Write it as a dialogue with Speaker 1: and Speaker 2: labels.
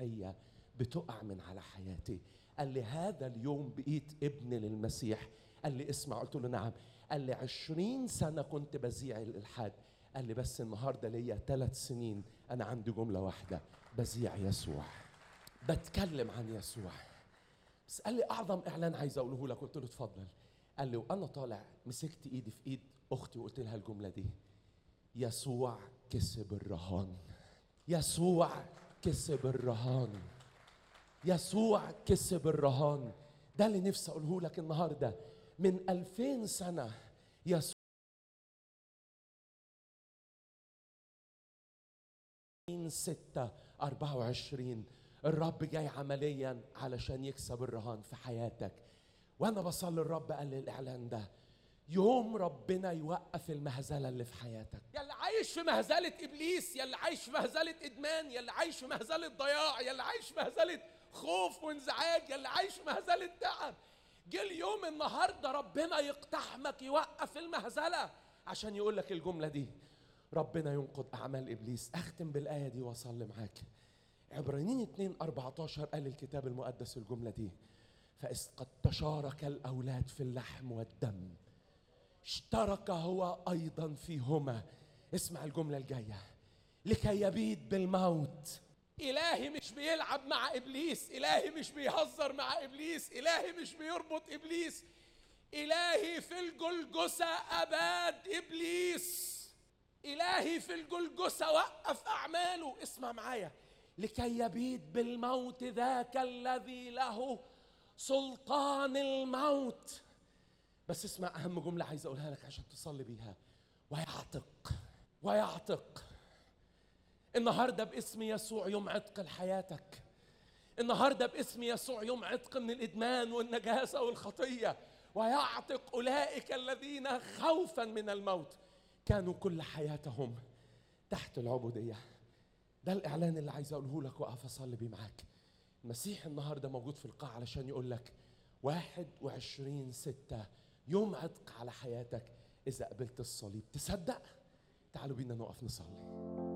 Speaker 1: المسيحيه بتقع من على حياتي قال لي هذا اليوم بقيت ابن للمسيح قال لي اسمع قلت له نعم قال لي عشرين سنة كنت بذيع الإلحاد قال لي بس النهاردة ليا ثلاث سنين أنا عندي جملة واحدة بذيع يسوع بتكلم عن يسوع بس قال لي أعظم إعلان عايز أقوله لك قلت له اتفضل قال لي وأنا طالع مسكت إيدي في إيد أختي وقلت لها الجملة دي يسوع كسب الرهان يسوع كسب الرهان يسوع كسب الرهان ده اللي نفسي اقوله لك النهارده من ألفين سنة يسوع ستة أربعة وعشرين الرب جاي عمليا علشان يكسب الرهان في حياتك وأنا بصلي الرب قال لي الإعلان ده يوم ربنا يوقف المهزله اللي في حياتك يا اللي عايش في مهزله ابليس يا اللي عايش في مهزله ادمان يا اللي عايش في مهزله ضياع يا اللي عايش في مهزله خوف وانزعاج يا اللي عايش في مهزله تعب جه اليوم النهارده ربنا يقتحمك يوقف المهزله عشان يقول لك الجمله دي ربنا ينقض اعمال ابليس اختم بالايه دي واصلي معاك عبرانيين 2 14 قال الكتاب المقدس الجمله دي فإذ قد تشارك الأولاد في اللحم والدم اشترك هو ايضا فيهما اسمع الجمله الجايه لكي يبيد بالموت الهي مش بيلعب مع ابليس الهي مش بيهزر مع ابليس الهي مش بيربط ابليس الهي في الجلجسه اباد ابليس الهي في الجلجسه وقف اعماله اسمع معايا لكي يبيد بالموت ذاك الذي له سلطان الموت بس اسمع اهم جمله عايز اقولها لك عشان تصلي بيها ويعتق ويعتق النهارده باسم يسوع يوم عتق لحياتك النهارده باسم يسوع يوم عتق من الادمان والنجاسه والخطيه ويعتق اولئك الذين خوفا من الموت كانوا كل حياتهم تحت العبوديه ده الاعلان اللي عايز اقوله لك واقف اصلي بيه معاك المسيح النهارده موجود في القاعه علشان يقول لك واحد وعشرين ستة يوم عتق على حياتك إذا قبلت الصليب تصدق تعالوا بينا نقف نصلي